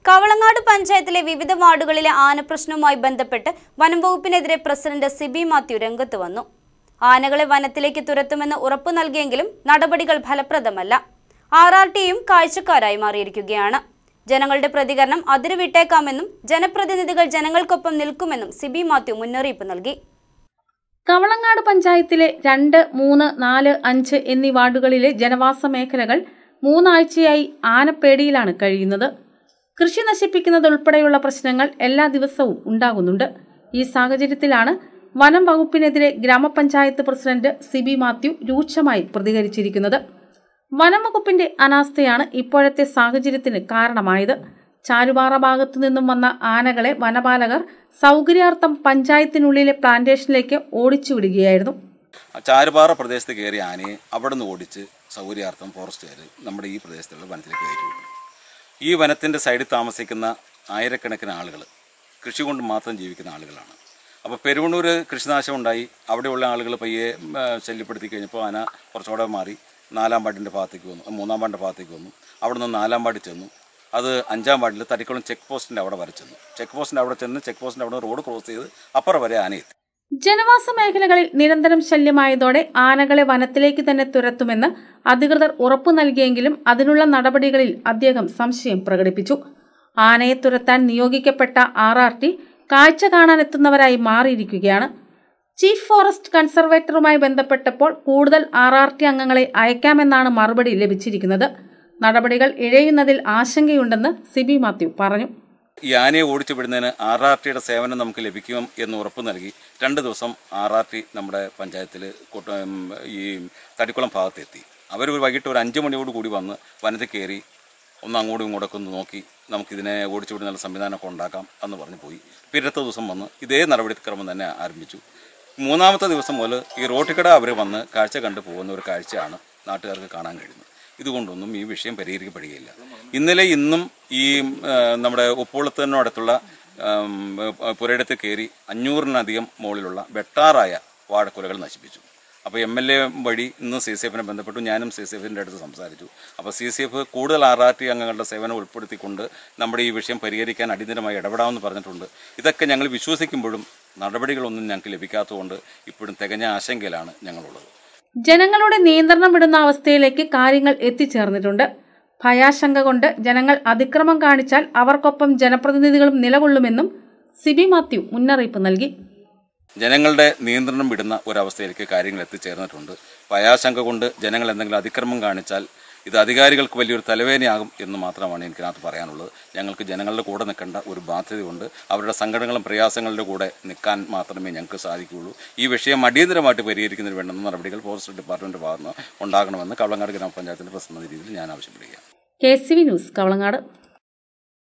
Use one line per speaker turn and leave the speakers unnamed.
കവളങ്ങാട് പഞ്ചായത്തിലെ വിവിധ വാർഡുകളിലെ ആനപ്രശ്നവുമായി ബന്ധപ്പെട്ട് വനം വകുപ്പിനെതിരെ പ്രസിഡന്റ് സിബി മാത്യു രംഗത്ത് വന്നു ആനകളെ വനത്തിലേക്ക് തുരത്തുമെന്ന് ഉറപ്പു നൽകിയെങ്കിലും നടപടികൾ ഫലപ്രദമല്ല ആർ ആർ ടിയും കാഴ്ചക്കാരായി മാറിയിരിക്കുകയാണ് ജനങ്ങളുടെ പ്രതികരണം അതിരുവിട്ടേക്കാമെന്നും ജനപ്രതിനിധികൾ ജനങ്ങൾക്കൊപ്പം നിൽക്കുമെന്നും സിബി മാത്യു മുന്നറിയിപ്പ് നൽകി
കവളങ്ങാട് പഞ്ചായത്തിലെ രണ്ട് മൂന്ന് നാല് അഞ്ച് എന്നീ വാർഡുകളിലെ ജനവാസ മേഖലകൾ മൂന്നാഴ്ചയായി ആനപ്പേടിയിലാണ് കഴിയുന്നത് കൃഷി നശിപ്പിക്കുന്നതുൾപ്പെടെയുള്ള പ്രശ്നങ്ങൾ എല്ലാ ദിവസവും ഉണ്ടാകുന്നുണ്ട് ഈ സാഹചര്യത്തിലാണ് വനം വകുപ്പിനെതിരെ ഗ്രാമപഞ്ചായത്ത് പ്രസിഡന്റ് സിബി മാത്യു രൂക്ഷമായി പ്രതികരിച്ചിരിക്കുന്നത് വനം വകുപ്പിന്റെ അനാസ്ഥയാണ് ഇപ്പോഴത്തെ സാഹചര്യത്തിന് കാരണമായത് ചാരുപാറ ഭാഗത്തു നിന്നും വന്ന ആനകളെ വനപാലകർ സൗകര്യാർത്ഥം പഞ്ചായത്തിനുള്ളിലെ പ്ലാന്റേഷനിലേക്ക് ഓടിച്ചുവിടുകയായിരുന്നു
ചാരുപാറ പ്രദേശത്ത് കയറിയ ആനയെ അവിടെ നിന്ന് ഓടിച്ച് സൗകര്യാർത്ഥം ഫോറസ്റ്റുകാർ നമ്മുടെ ഈ പ്രദേശത്തുള്ള വനത്തിലേക്ക് കയറ്റി വിട്ടു ഈ വനത്തിൻ്റെ സൈഡിൽ താമസിക്കുന്ന ആയിരക്കണക്കിന് ആളുകൾ കൃഷി കൊണ്ട് മാത്രം ജീവിക്കുന്ന ആളുകളാണ് അപ്പോൾ പെരുവണ്ണൂർ കൃഷിനാശം ഉണ്ടായി അവിടെയുള്ള ആളുകൾ പയ്യെ ഉം, ആ, ശല്യപ്പെടുത്തി കഴിഞ്ഞപ്പോൾ ആന കുറച്ചുകൂടെ മാറി നാലാം വാർഡിൻ്റെ ഭാഗത്തേക്ക് വന്നു മൂന്നാം വാർഡിൻ്റെ ഭാഗത്തേക്ക് വന്നു അവിടെ നിന്ന് നാലാം വാർഡിൽ ചെന്നു അത് അഞ്ചാം വാർഡിൽ തടിക്കുളം ചെക്ക് പോസ്റ്റിൻ്റെ അവിടെ വരെ ചെന്നു ചെക്ക് പോസ്റ്റിൻ്റെ അവിടെ ചെന്ന് ചെക്ക് പോസ്റ്റിൻ്റെ അവിടെ റോഡ് ക്രോസ് ചെയ്ത് അപ്പുറം വരെ ആന എത്തി
ജനവാസ മേഖലകളിൽ നിരന്തരം ശല്യമായതോടെ ആനകളെ വനത്തിലേക്ക് തന്നെ തുരത്തുമെന്ന് അധികൃതർ ഉറപ്പു നൽകിയെങ്കിലും അതിനുള്ള നടപടികളിൽ അദ്ദേഹം സംശയം പ്രകടിപ്പിച്ചു ആനയെ തുരത്താൻ നിയോഗിക്കപ്പെട്ട ആർ ആർ ടി കാഴ്ച കാണാനെത്തുന്നവരായി മാറിയിരിക്കുകയാണ് ചീഫ് ഫോറസ്റ്റ് കൺസർവേറ്ററുമായി ബന്ധപ്പെട്ടപ്പോൾ കൂടുതൽ ആർ ആർ ടി അംഗങ്ങളെ അയക്കാമെന്നാണ് മറുപടി ലഭിച്ചിരിക്കുന്നത് നടപടികൾ ഇഴയുന്നതിൽ ആശങ്കയുണ്ടെന്ന് സിബി മാത്യു പറഞ്ഞു
ഈ ആനയെ ഓടിച്ചു വിടുന്നതിന് ആർ ആർ ടിയുടെ സേവനം നമുക്ക് ലഭിക്കും എന്ന് ഉറപ്പ് നൽകി രണ്ട് ദിവസം ആർ ആർ ടി നമ്മുടെ പഞ്ചായത്തിൽ ഈ തടിക്കുളം ഭാഗത്തെത്തി അവർ ഒരു വൈകിട്ട് ഒരു അഞ്ച് മണിയോട് കൂടി വന്ന് വനത്തിൽ കയറി ഒന്ന് അങ്ങോട്ടും ഇങ്ങോട്ടൊക്കെ ഒന്ന് നോക്കി നമുക്കിതിനെ ഓടിച്ചു വിടുന്ന സംവിധാനമൊക്കെ ഉണ്ടാക്കാം എന്ന് പറഞ്ഞു പോയി പിന്നത്തെ ദിവസം വന്ന് ഇതേ നടപടിക്രമം തന്നെ ആരംഭിച്ചു മൂന്നാമത്തെ ദിവസം മുതൽ ഈ റോട്ടിക്കട അവർ വന്ന് കാഴ്ച കണ്ടു പോകുന്ന ഒരു കാഴ്ചയാണ് നാട്ടുകാർക്ക് കാണാൻ കഴിയുന്നത് ഇതുകൊണ്ടൊന്നും ഈ വിഷയം പരിഹരിക്കപ്പെടുകയില്ല ഇന്നലെ ഇന്നും ഈ ആ, നമ്മുടെ ഉപ്പുളത്തിനോടത്തുള്ള പുരയിടത്ത് കയറി അഞ്ഞൂറിനധികം മുകളിലുള്ള വെട്ടാറായ വാഴക്കുലകൾ നശിപ്പിച്ചു അപ്പോൾ എം എൽ എ വഴി ഇന്ന് സി സി എഫിനെ ബന്ധപ്പെട്ടു ഞാനും സി സി എഫിൻ്റെ അടുത്ത് സംസാരിച്ചു അപ്പോൾ സി സി എഫ് കൂടുതൽ ആർ ആർ ടി അംഗങ്ങളുടെ സേവനം ഉൾപ്പെടുത്തിക്കൊണ്ട് നമ്മുടെ ഈ വിഷയം പരിഹരിക്കാൻ അടിയന്തരമായി ഇടപെടാമെന്ന് പറഞ്ഞിട്ടുണ്ട് ഇതൊക്കെ ഞങ്ങൾ വിശ്വസിക്കുമ്പോഴും നടപടികളൊന്നും ഞങ്ങൾക്ക് ലഭിക്കാത്തതുകൊണ്ട് ഇപ്പോഴും തികഞ്ഞ ആശങ്കയിലാണ് ഞങ്ങളുള്ളത്
ജനങ്ങളുടെ നിയന്ത്രണം വിടുന്ന അവസ്ഥയിലേക്ക് കാര്യങ്ങൾ എത്തിച്ചേർന്നിട്ടുണ്ട് ഭയാശങ്ക കൊണ്ട് ജനങ്ങൾ അതിക്രമം കാണിച്ചാൽ അവർക്കൊപ്പം ജനപ്രതിനിധികളും നിലകൊള്ളുമെന്നും സിബി മാത്യു മുന്നറിയിപ്പ് നൽകി
ജനങ്ങളുടെ നിയന്ത്രണം വിടുന്ന ഒരവസ്ഥയിലേക്ക് കാര്യങ്ങൾ എത്തിച്ചേർന്നിട്ടുണ്ട് ഭയാശങ്ക കൊണ്ട് ജനങ്ങൾ എന്തെങ്കിലും അതിക്രമം കാണിച്ചാൽ ഇത് അധികാരികൾക്ക് വലിയൊരു തലവേദനയാകും എന്ന് മാത്രമാണ് എനിക്കതിനകത്ത് പറയാനുള്ളത് ഞങ്ങൾക്ക് ജനങ്ങളുടെ കൂടെ നിൽക്കേണ്ട ഒരു ബാധ്യതയുണ്ട് അവരുടെ സങ്കടങ്ങളും പ്രയാസങ്ങളുടെ കൂടെ നിൽക്കാൻ മാത്രമേ ഞങ്ങൾക്ക് സാധിക്കുകയുള്ളൂ ഈ വിഷയം അടിയന്തരമായിട്ട് പരിഹരിക്കുന്നതിന് വേണ്ടുന്ന നടപടികൾ ഫോറസ്റ്റ് ഡിപ്പാർട്ട്മെന്റ് ഭാഗത്ത് നിന്ന് ഉണ്ടാകണമെന്ന് കവളങ്ങാട് ഗ്രാമപഞ്ചായത്തിന്റെ പ്രസിഡന്റ് രീതിയിൽ ഞാൻ ആവശ്യപ്പെടുകയാണ്
K C V news Kavalangad